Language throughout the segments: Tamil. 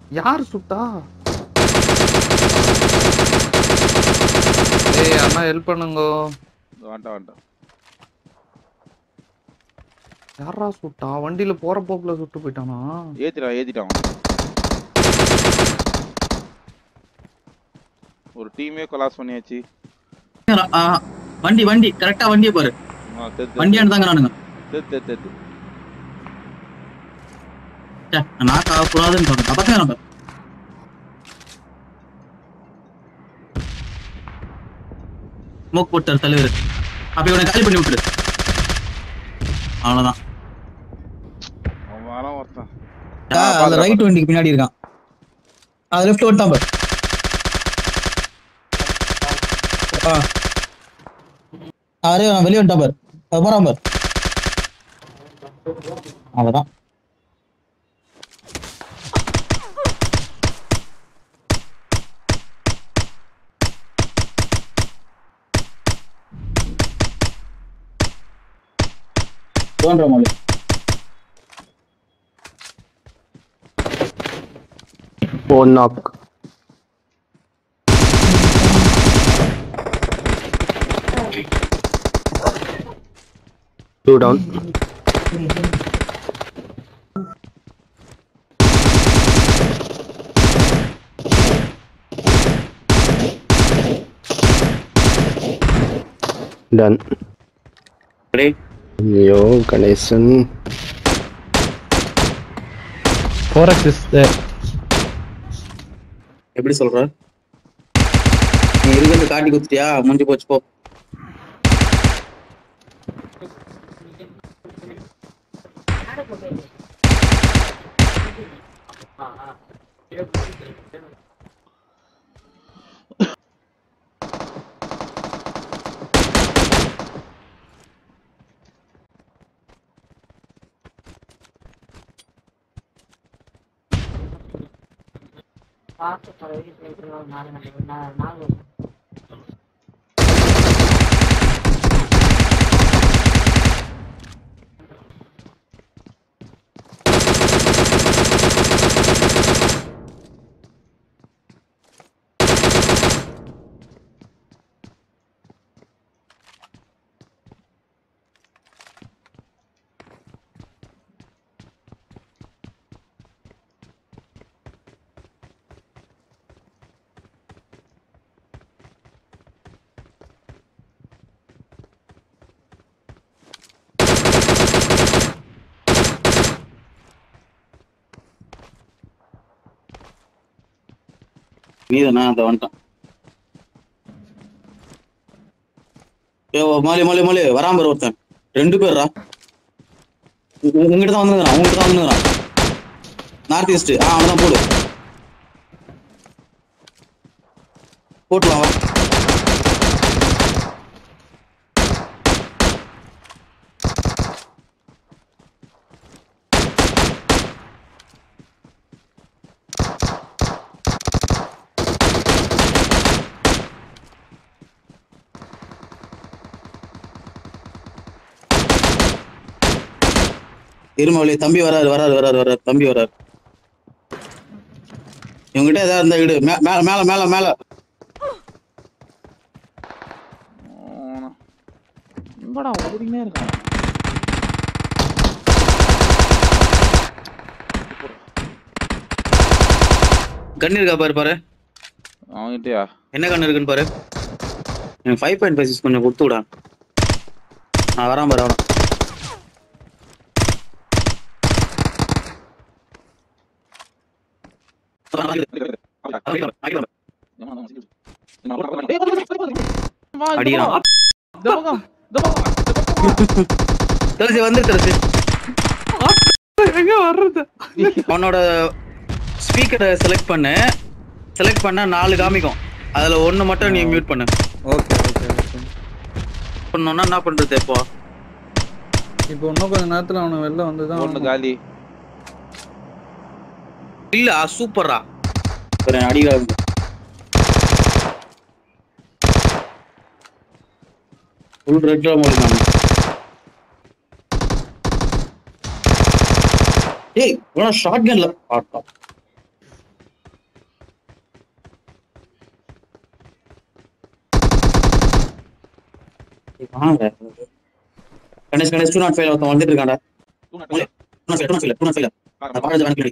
யார் சுட்டா ஏய் அண்ணா ஹெல்ப் பண்ணுங்க வந்துட்டான் வந்துட்டான் யாரா சுட்டா வண்டியில போற போக்குல சுட்டு போயிட்டானா ஏத்திட்டான் ஏத்திட்டான் ஒரு டீமே கொலாஸ் பண்ணியாச்சு ஆ, வண்டி வண்டி கரெக்டா வண்டியை பாரு ஆ, தெத்து, வண்டியாண்டு தாங்கிறானுங்க தெத்து, தெத்து, தெத்து. நாக்கு ஆகக்கூடாதுன்னு சொல்றேன் அப்பதான் நம்ம ஸ்மோக் போட்டார் தலைவர் அப்ப இவனை காலி பண்ணி விட்டுரு அவ்வளவுதான் அவன் வரான் ஒருத்தன். ஆ, அந்த ரைட் வண்டிக்கு பின்னாடி இருக்கான் அது லெஃப்ட் வந்துட்டான் பாரு ஆ. அரே அவன் வெளியே வந்துட்டான் பாரு அது போறான் பாரு அவ்வளவுதான் தோன்ற மாதிரி One knock. Two down. Done. Ready? Yo, Ganesan. Forex is there. எப்படி சொல்ற நீ இருக்கிறது காட்டி குத்துட்டியா முடிஞ்சு போச்சு போ நீதானா அந்த வந்துட்டான் ஏ மாலி மாலி மாலி வராம பாரு ஒருத்தன் ரெண்டு பேர்ரா உ- உங்ககிட்ட தான் வந்துங்கிறான் உங்ககிட்ட தான் வந்துங்கிறான் நார்த் ஈஸ்ட் ஆ அவன் தான் போடு போட்டுலாம் வா இருமவழி தம்பி வராரு வராரு வராரு வராரு தம்பி வராரு இவங்ககிட்ட ஏதாவது இருந்தா இடு மே- மேல மேல மேல மேல அவனா. எங்கடா ஓடினே இருக்கான் கன் இருக்கா பாரு பாரு அவன்கிட்டயா என்ன கன் இருக்குன்னு பாரு எனக்கு ஃபைவ் பாயிண்ட் ஃபைவ் சிக்ஸ் கொஞ்சம் கொடுத்து விடா நான் வரான் பாரு அவன் அடிக்கிறான் தெரிஞ்சு வந்து தெரிஞ்சு எங்க வர்றது அவனோட ஸ்பீக்கரை செலக்ட் பண்ணு செலக்ட் பண்ணா நாலு காமிக்கும் அதுல ஒண்ணு மட்டும் நீ மியூட் பண்ணு ஓகே ஓகே ஓகே பண்ணோம்னா என்ன பண்றது இப்போ இப்போ இன்னும் கொஞ்ச நேரத்துல அவனை வெளில வந்து தான் ஒண்ணு காலி இல்ல சூப்பரா அடிக்கிறாங்க ஃபுல் ரெட்ல மூலிகாங்க ஏய் இவனா ஷார்ட் கன்ல ஆட்டா வாங்க Ganesh Ganesh two not five ஒருத்தன் வந்துட்டு இருக்கான்டா தூண் மொழி. Two not five two not five two not five பாருங்க, பாரதி கணக்கு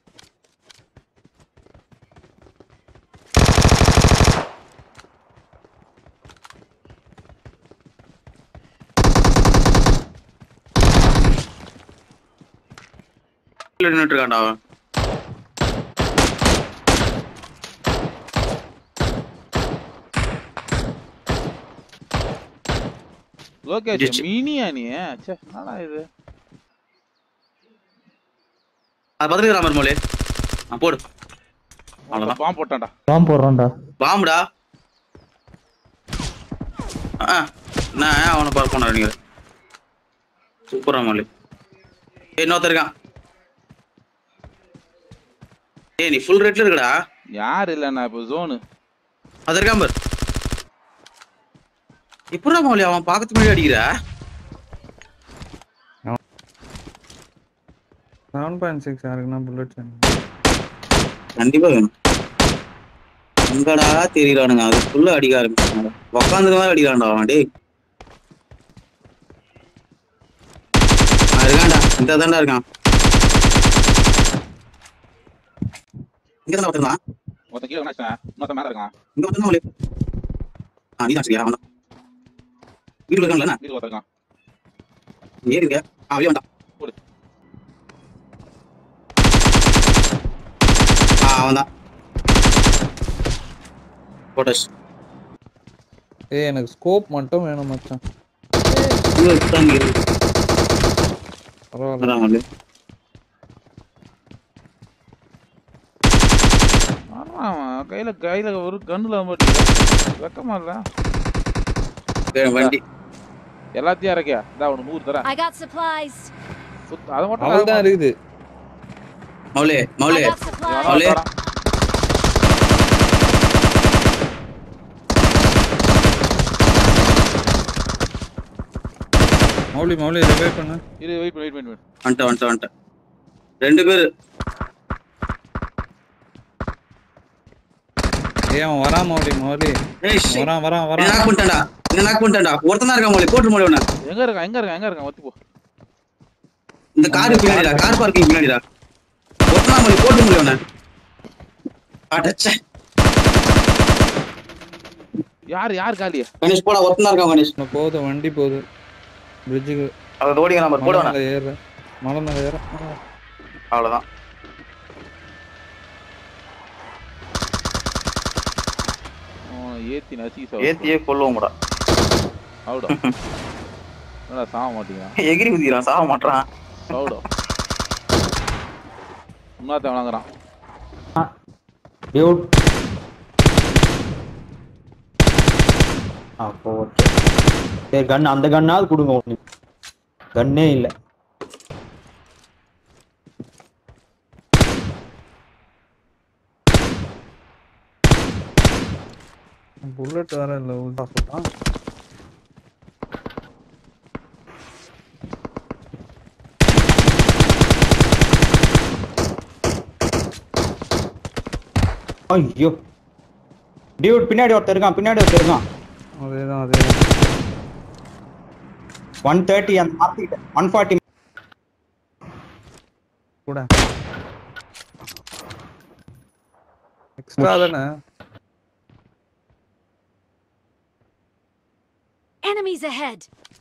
நின்றுட்டு இருக்கான்டா அவன் லோகேஷ் ஜெயிச்சு. மினியா நீ ச்சே என்னடா இது அது பத்திரிக்கை ராமர் மொழி ஆ, போடு அவ்வளவுதான். பாம்பு போட்டான்டா பாம்பு போடுறான்டா பாம்புடா ஆ நான் ஏன் அவனை பார்க்க போனா நீங்க சூப்பரா மொழி ஏய் இன்னொருத்தன் இருக்கான் ஏய் நீ ஃபுல் ரேட்ல இருக்கடா யார் இல்லண்ணா இப்போ ஜோனு அது இருக்கான் பாரு எப்படா மௌலி அவன் பார்க்கறதுக்கு முன்னாடி அடிக்கிற செவன் பாயிண்ட் சிக்ஸ் யாருக்குன்னா புல்லட் கண்டிப்பா வேணும் எங்கடா தெரியறானுங்க அது ஃபுல்லா அடிக்க ஆரம்பிச்சாங்க உக்காந்துக்கு மேல அடிக்கிறான்டா அவன் டேய் ஆ, இருக்கான்டா இந்த தான்டா இருக்கான் இங்க தான் ஒருத்தன் ஒருத்தன் கீழே வந்தாச்சா இன்னொருத்தன் மேல இருக்கான் இங்க ஒருத்தன் மௌலி ஆ நீ தான் சரியா அவன் வீட்டுல இருக்கான்ல வீடு ஒருத்தன் இருக்கான் நீ ஏறி இருக்க ஆ வெளியே வந்தான் போடு. ஆ அவன் தான் போட்டஸ் ஏய் எனக்கு ஸ்கோப் மட்டும் வேணும் மச்சான் இங்க தான் இருக்கு பரவாயில்ல அதான் மௌலி ஆமா அவன் கையில கையில ஒரு கண்ணுல மாட்டேங்குது வெக்கமா இல்ல ஏய், வண்டி எல்லாத்தையும் இறக்கியா இதா உனக்கு நூறு தரேன் I got supplies. சுத்த- அதை மட்டும் அவள் தான் இருக்குது மௌலே I மௌலே got supplies. அவளே. மௌலி மௌலி ரிவைவ் பண்ணு இரு வெயிட் வெயிட் வெயிட் வந்துட்டேன் வந்துட்டேன் வந்துட்டேன் ரெண்டு பேர் ஏய் அவன் வரான் மௌலி மௌலி ஏய் shit. வரான் வரான் என்ன வரான் knock பண்ணிட்டேன்டா என்ன knock பண்ணிட்டேன்டா ஒருத்தன் தான் இருக்கான் மௌலி போட்டு மௌலி உன்னை எங்க இருக்கான் எங்க இருக்கான் எங்க இருக்கான் ஒத்தி போ இந்த காரு பின்னாடிடா கார் பார்க்கிங் பின்னாடிடா ஒருத்தன் தான் மௌலி போட்டு மௌலி உன்னை அடச்சே யார் யார் காலியா கணேஷ் போடா ஒருத்தன் தான் இருக்கான் கணேஷ் இன்னும் போகுது வண்டி போகுது பிரிட்ஜுக்கு அதை ஓடிங்க நம்பர் போட மலை வேணாம் மேல ஏறுற மலை மேல ஏற அவ்வளவுதான் அவனை ஏத்தி நசி ஏத்தியே கொல்லுவோம் கூட அவுடா என்னடா சாக மாட்டீங்க எகிரி குதிக்கிறான் சாக மாட்டான் அவுடா இன்னொருத்தன் வணங்குறான் டியூட் அப்போ ஓகே சரி கன் அந்த கன்னாவது கொடுங்க ஒன்று கன்னே இல்லை புல்லட் வேற இல்ல உள்டா சொல்றான் ஐயோ டியூட் பின்னாடி ஒருத்தர் இருக்கான் பின்னாடி ஒருத்தர் இருக்கான் அதேதான் அதேதான் ஒன் தேர்ட்டி அந்த மாத்திக்கிட்ட ஒன் ஃபார்ட்டி கூட எக்ஸ்ட்ரா தானே Enemies ahead.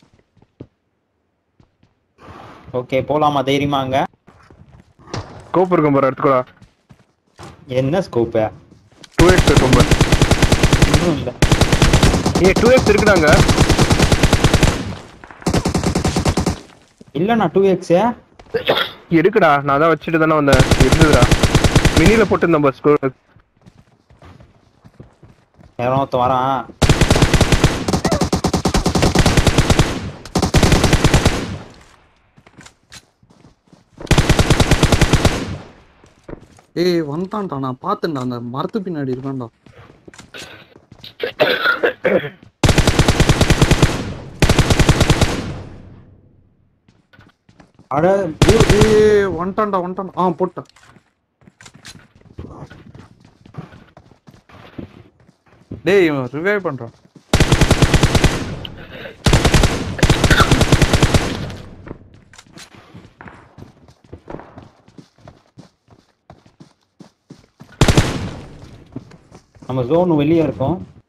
ஓகே போலாமா தைரியமா அங்க ஸ்கோப் இருக்கும் பாரு எடுத்துக்கோடா என்ன ஸ்கோப்பு டூ எக்ஸ் இருக்கும் பாரு இன்னும் இல்லை ஏ டூ எக்ஸ் இருக்குதாங்க இல்லைண்ணா டூ எக்ஸு இருக்குடா நான் தான் வச்சுட்டு தானே வந்தேன் இருந்ததுடா மினில போட்டு நம்ம ஸ்கோர் யாரோ ஒருத்தன் வரான் ஏய் வந்தான்டா நான் பார்த்தேன்டா அந்த மரத்து பின்னாடி இருக்கான்டா அட ஏய் வந்துட்டான்டா வந்துட்டான்டா ஆ போட்டேன் டேய் இவன் ரிவைவ் பண்றான் நம்ம ஜோன் வெளியே இருக்கோம்